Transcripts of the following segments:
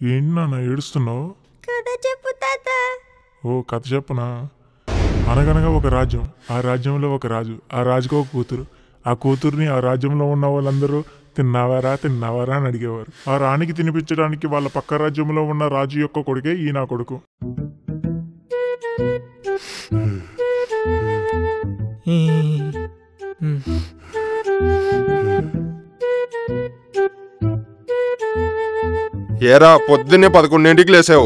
ఏంటి నాన్న ఏడుస్తున్నావు కథ చెప్పు తాత ఓ కథ చెప్పునా అనగనగా ఒక రాజ్యం ఆ రాజ్యంలో ఒక రాజు ఆ రాజుకు ఒక కూతురు ఆ కూతుర్ని ఆ రాజ్యంలో ఉన్న వాళ్ళందరూ తిన్నావారా తిన్నావారా అని అడిగేవారు ఆ రాణికి తినిపించడానికి వాళ్ళ పక్క రాజ్యంలో ఉన్న రాజు యొక్క కొడుకే ఈ నా కొడుకు ఏరా పొద్దున్నే పదకొండింటికి లేసావు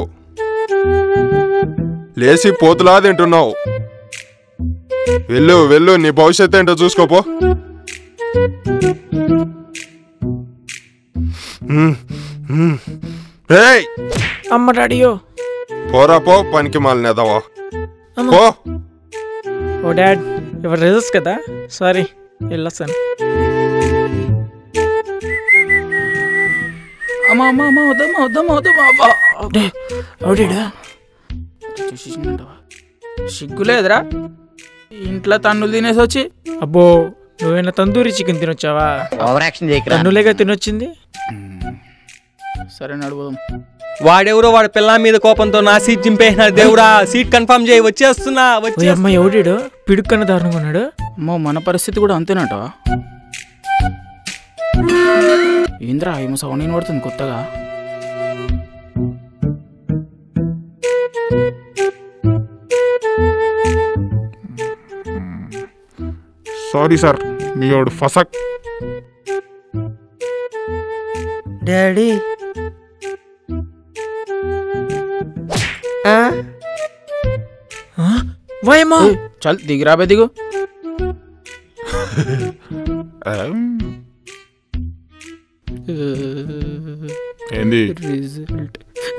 లేచి పోతులా తింటున్నావు వెళ్ళు వెళ్ళు నీ భవిష్యత్తు ఏంటో చూసుకోపో హ్మ్, హ్మ్. ఏయ్ అమ్మ డాడీయో పోరా పో పనికి మాలినేదావా పో ఓ డాడ్ ఎవరు రిజల్ట్స్ కదా సారీ వెళ్ళొస్తాను అమ్మా అమ్మా అమ్మా వద్దమ్మా వద్దమ్మా వద్దమ్మా అబ్బా అవుడా చూసేసిందంటవా సిగ్గులేదురా ఇంట్లో తన్నులు తినేసి వచ్చి అబ్బో నువ్వేనా తందూరి చికెన్ తినొచ్చావా ఓవర్ యాక్షన్ చేయకరా తన్నులేగా తినొచ్చింది సరే నడుపుదాం వాడెవరో వాడి పిల్ల మీద కోపంతో నా సీట్ చింపేసిన దేవుడా సీట్ కన్ఫర్మ్ చేయి వచ్చేస్తున్నా ఓ వచ్చే అమ్మ ఎవడాడు పిడుక్కన్న దారుణంగా ఉన్నాడు అమ్మో మన పరిస్థితి కూడా అంతేనటవా ఏంద్రా ఏమో సౌండ్ వినబడుతుంది కొత్తగా సారీ సార్ మీ వాడు ఫసక్ డాడీ వాయమ్మా ఏయ్, చల్ దిగిరా బే దిగు ఏంది రిజల్ట్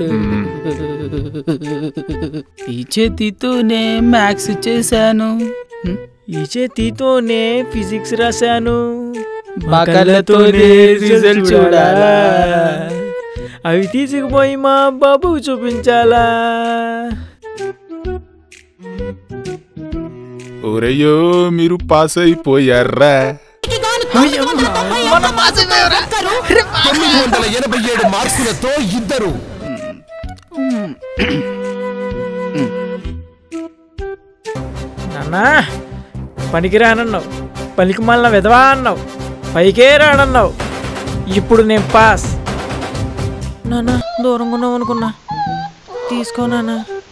ఈ చేతితోనే మ్యాథ్స్ చేశాను ఈ చేతితోనే ఫిజిక్స్ రాశాను మా కళ్ళతోనే రిజల్ట్ చూడాలా అవి తీసుకుపోయి మా బాబుకు చూపించాలా ఓరయ్యో మీరు పాస్ అయిపోయారా తొమ్మిది వందల ఎనభై ఏడు మార్కులతో ఇద్దరు నాన్నా పనికి రానన్నావు పనికి మళ్ళీ విధవా అన్నావు పైకే రానన్నావు ఇప్పుడు నేను పాస్ నాన్న దూరంగా ఉన్నావు అనుకున్నా తీసుకో నాన్న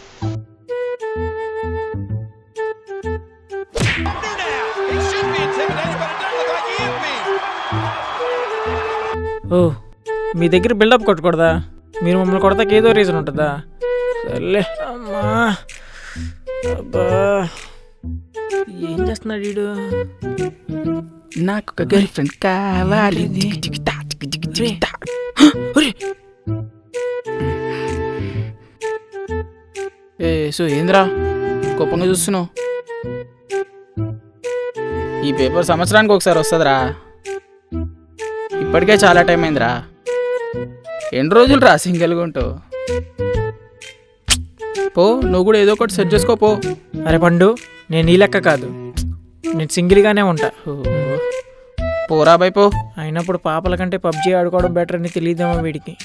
ఓ మీ దగ్గర బిల్డప్ కొట్టకూడదా మీరు మమ్మల్ని కొడతాకి ఏదో రీజన్ ఉంటుందా సర్లే అమ్మా అబ్బా ఏం చేస్తున్నాడు వీడు నాకు ఒక గర్ల్ ఫ్రెండ్ కావాలి జిగి జిగి తా, జిగి జిగి జిగి తా. ఒరే! ఏ సో ఏంద్రా కోపంగా చూస్తున్నావు ఈ పేపర్ సంవత్సరానికి ఒకసారి వస్తుందిరా ఇప్పటికే చాలా టైం అయిందిరా ఎన్ని రోజులు రా సింగిల్గా ఉంటావు పో నువ్వు కూడా ఏదో ఒకటి సెట్ చేసుకో పో అరే పండు నేను నీ లెక్క కాదు నేను సింగిల్గానే ఉంటా ఓ, పోరా బై పో అయినప్పుడు పాపల కంటే పబ్జీ ఆడుకోవడం బెటర్ అని తెలియదేమో వీడికి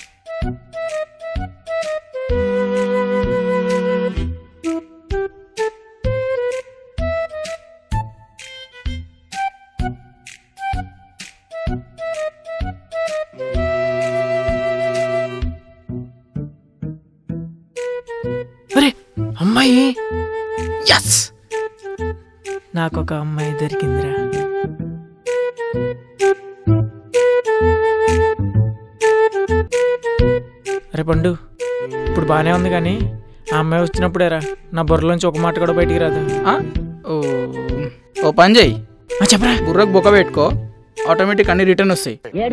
అరే అమ్మాయి ఎస్ నాకు ఒక అమ్మాయి దొరికిందిరా అరే పండు ఇప్పుడు బాగానే ఉంది కానీ ఆ అమ్మాయి వచ్చినప్పుడేరా నా బుర్రలోంచి ఒక మాట కూడా బయటికి రాదు ఆ? ఓ ఓ పని చేయి ఆ, చెప్పరా బుర్రకు బొక్క పెట్టుకో ఆటోమేటిక్ అన్ని రిటర్న్ వస్తాయి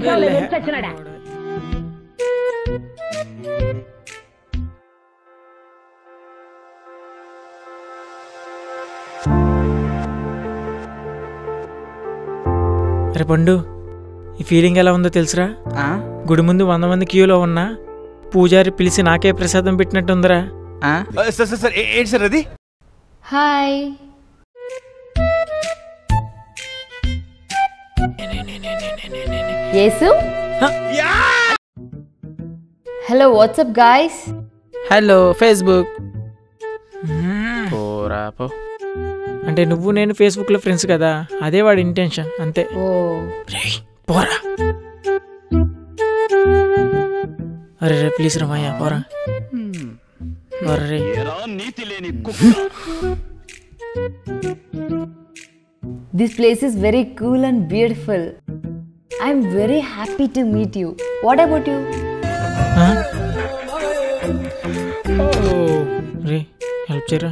అరే పండు ఈ ఫీలింగ్ ఎలా ఉందో తెలుసురా ఆ? గుడి ముందు వంద మంది క్యూలో ఉన్నా పూజారి పిలిచి నాకే ప్రసాదం పెట్టినట్టుందిరా ఆ? సార్ సార్ సార్ ఏ- ఏంటి సార్ అది hi Yesu hello WhatsApp guys hello Facebook పోరా పో అంటే నువ్వు నేను ఫేస్బుక్లో ఫ్రెండ్స్ కదా అదే వాడి ఇంటెన్షన్ అంతే ఓ రేయ్, పోరా అరే రే ప్లీజ్ రమయ్య పోరా పోరా రే this place is very cool and beautiful I'm very happy to meet you what about you ఆ? ఓ, రే హెల్ప్ చేయరా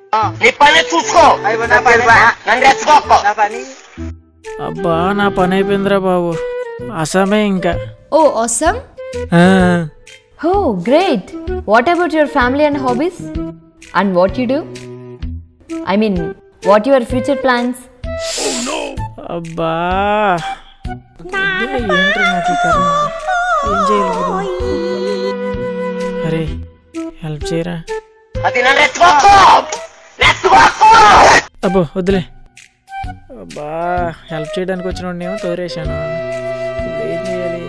అబ్బా నా పని అయిపోయిందిరా బాబు అసమే ఇంకా ఓ ఆసమ్ ఆ, oh great what about your family and hobbies and what you do I mean what your future plans అబ్బా పొద్దున్నే ఏంట్రా నాకు ఈ కర్మ ఏం చేయాలి ఇప్పుడు? అరే హెల్ప్ చేయరా అబ్బో వద్దులే అబ్బా హెల్ప్ చేయడానికి వచ్చిన ఏమో తోరేశాను ఇప్పుడు ఏం చేయాలి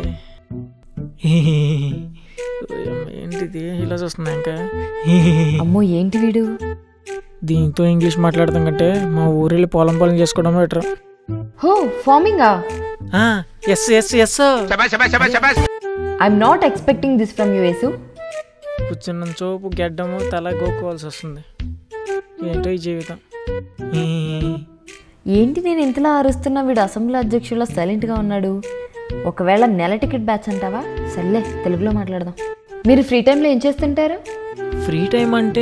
ఓయమ్మ, ఏంటిది ఇలా చూస్తున్నా ఇంకా అమ్మో ఏంటి వీడు దీంతో ఇంగ్లీష్ మాట్లాడతాం కంటే మా ఊరెళ్ళి పొలం పొలం చేసుకోవడం బెటర్ హో ఫార్మింగా yes yes yes I'm not expecting this from you Yesu కూర్చున్న చోపు గెడ్డము తల గోక్కోవాల్సి వస్తుంది ఏంటో ఈ జీవితం ఈ, ఏంటి నేను ఇంతలా అరుస్తున్నా వీడు అసెంబ్లీ అధ్యక్షుల్లో సైలెంట్గా ఉన్నాడు ఒకవేళ నెల టికెట్ బ్యాచ్ అంటావా సర్లే తెలుగులో మాట్లాడదాం మీరు ఫ్రీ టైంలో ఏం చేస్తుంటారు ఫ్రీ టైం అంటే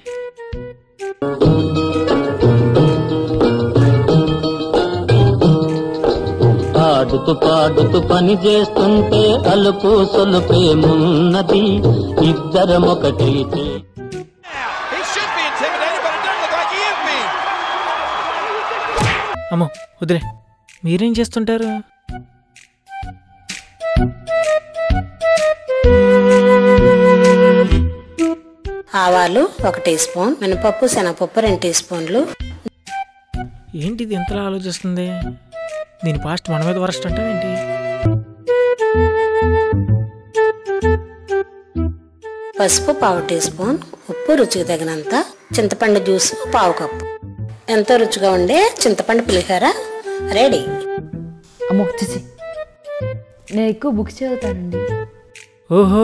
ఆడుతూ పాడుతూ పని చేస్తుంటే అలుపు సొలుపేమున్నది ఇద్దరం ఒకటైతే అమ్మో వదిలే మీరేం చేస్తుంటారు ఆవాలు ఒక టీ స్పూన్ మినపప్పు శనగపప్పు రెండు టీ స్పూన్లు ఏంటిది ఎంతలా ఆలోచిస్తుంది దీని పాస్ట్ మన మీద వరస్ట్ అంటే ఏంటి పసుపు పావు టీ స్పూన్ ఉప్పు రుచికి తగినంత చింతపండు జ్యూస్ పావు కప్పు ఎంతో రుచిగా ఉండే చింతపండు పులిహోర రెడీ అమ్మో చూసి నేను ఎక్కువ బుక్స్ చదువుతానండి ఓహో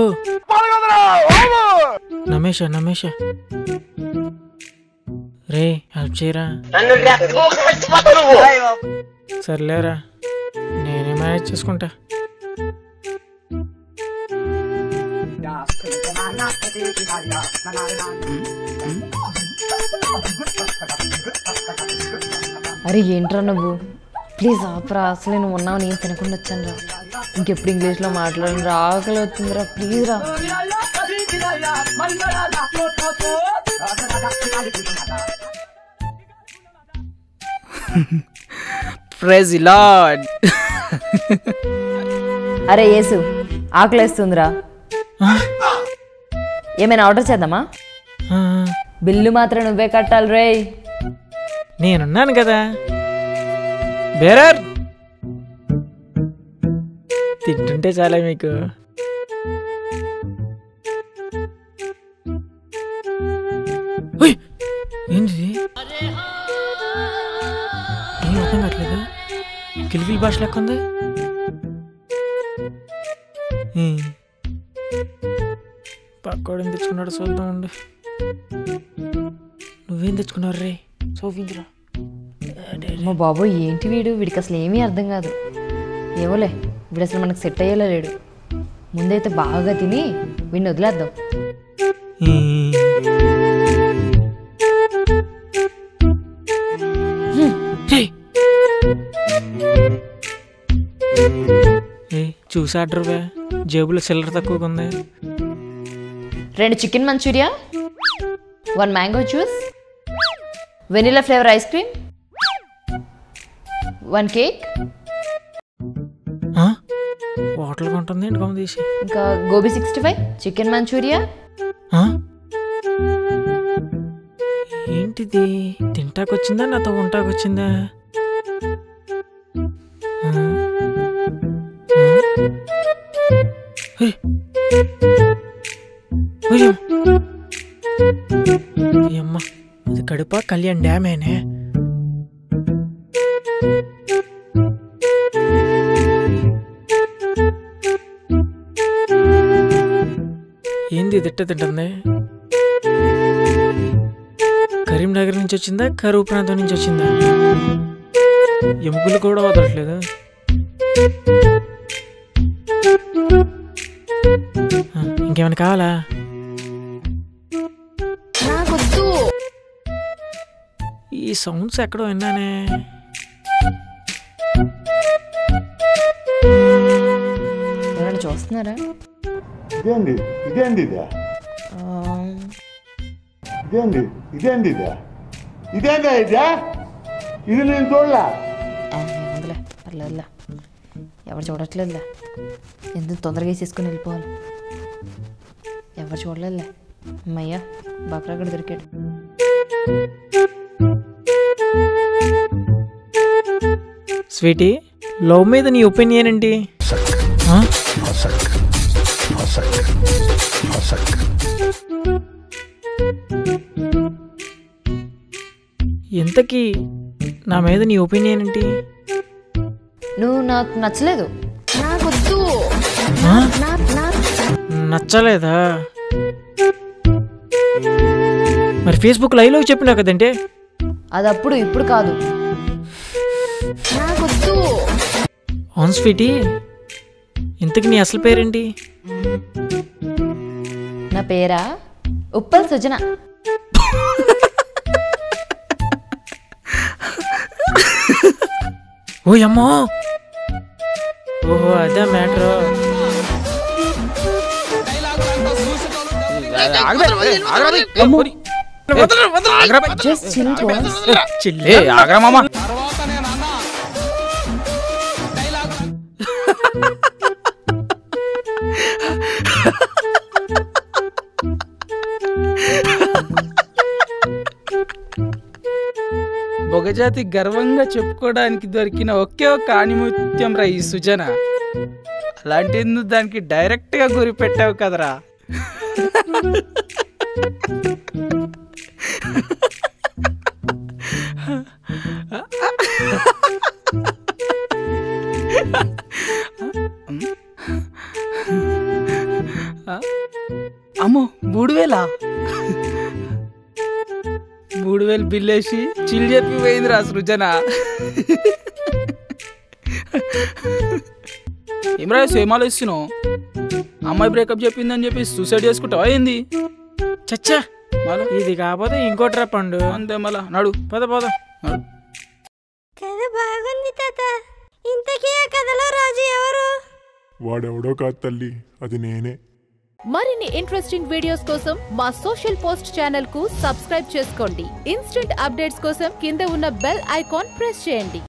నమేష నమేష రే హెల్ప్ చేయరా సర్లేరా నేనే మేనేజ్ చేసుకుంటా అరే ఏంట్రా నువ్వు ప్లీజ్ ఆపరా అసలే నువ్వు ఉన్నావు నేను తినకుండా వచ్చాను రా ఇంకెప్పుడు ఇంగ్లీష్లో మాట్లాడను రా ఆకలి అవుతుందిరా ప్లీజ్ రా ప్రైజ్ లార్డ్ అరే యేసు ఆకలేస్తుందిరా ఆ, ఏమైనా ఆర్డర్ చేద్దామా ఆ, బిల్లు మాత్రం నువ్వే కట్టాలి రేయ్ నేనున్నాను కదా బేరర్ తింటుంటే చాలా మీకు ఉయ్! ఏంటిది ఏం అర్థం కావట్లేదు కిలికిలి భాష లెక్క ఉంది ఉమ్. పక్కోడిని తెచ్చుకున్నాడు చూద్దాం ఉండు నువ్వేం తెచ్చుకున్నావు రే సోఫింద్రా మా బాబు ఏంటి వీడు వీడికి అసలు ఏమీ అర్థం కాదు ఏమోలే వీడు అసలు మనకు సెట్ అయ్యేలా లేడు ముందైతే బాగా తిని వీడిని వదిలేద్దాం ఏ చూసి ఆర్డర్ వే జేబులో చిల్లర తక్కువగా ఉంది రెండు chicken manchuria one mango juice vanilla flavour ice cream one cake ఆ? హోటల్ కొంటుంది ఏంటి కొమ్మ తీసి ఇంకా gobi sixty five chicken manchuria ఆ? ఏంటిది తింటాకొచ్చిందా నాతో ఉంటాకొచ్చిందా ఆ? ఆ? హే! ఉయ్యం. ఈ అమ్మ ఇది కడుప కళ్యాణ్ డ్యామేనే ఏంది తిట్ట తింటుంది కరీంనగర్ నుంచి వచ్చిందా కరువు ప్రాంతం నుంచి వచ్చిందా ఎముకలు కూడా వదలట్లేదు ఆ, ఇంకేమైనా కావాలా ఈ సౌండ్స్ ఎక్కడో విన్నానే ఎవరైనా చూస్తున్నారా ఇదేంది ఇదేంది ఇదే ఆ, ఇదేంది ఇదేంది ఇదే ఇదేందా ఇదే ఇది నేను చూడలే ఆ, ఏముందిలే పర్లేదులే ఎవరు చూడట్లేదులే ఎందుకు తొందరగా వేసేసుకుని వెళ్ళిపోవాలి ఎవరు చూడలేదులే అమ్మయ్యా బక్రా కూడా దొరికాడు స్వీటీ లవ్ మీద నీ ఒపీనియన్ ఏంటి ఆ? ఇంతకీ నా మీద నీ ఒపీనియన్ ఏంటి నువ్వు నాకు నచ్చలేదు ఆ? నచ్చలేదా మరి ఫేస్బుక్ లైవ్లో చెప్పినా కదంటే అది అప్పుడు ఇప్పుడు కాదు అవును స్వీటీ ఇంతకి నీ అసలు పేరేంటి నా పేరా ఉప్పల్ సుజన ఓ అమ్మో ఓహో అదే మ్యాటర్ జస్ట్ చిల్ బాస్ చిల్లే ఆగ్రా మామ బొగజాతి గర్వంగా చెప్పుకోవడానికి దొరికిన ఒకే ఒక ఆణిముత్యం రా ఈ సుజన అలాంటి నువ్వు దానికి డైరెక్ట్ గా గురి పెట్టావు కదరా అమ్మో మూడు వేలా మూడు వేలు బిల్లేసి చిల్ చెప్పి పోయిందిరా సృజన ఏమరా సేమాలు ఇస్తున్నావు అమ్మాయి బ్రేకప్ చెప్పిందని చెప్పి సూసైడ్ చేసుకుంటావా ఏంది చచ్చా మళ్ళా ఇది కాకపోతే ఇంకోటి రా పండు అంతే మళ్ళా నడు పద పద నడు కథ బాగుంది తాత ఇంతకీ ఆ కథలో రాజు ఎవరు వాడెవడో కాదు తల్లి అది నేనే మరిన్ని ఇంట్రెస్టింగ్ వీడియోస్ కోసం మా సోషల్ పోస్ట్ ఛానల్ కు సబ్స్క్రైబ్ చేసుకోండి ఇన్స్టెంట్ అప్డేట్స్ కోసం కింద ఉన్న బెల్ ఐకాన్ ప్రెస్ చేయండి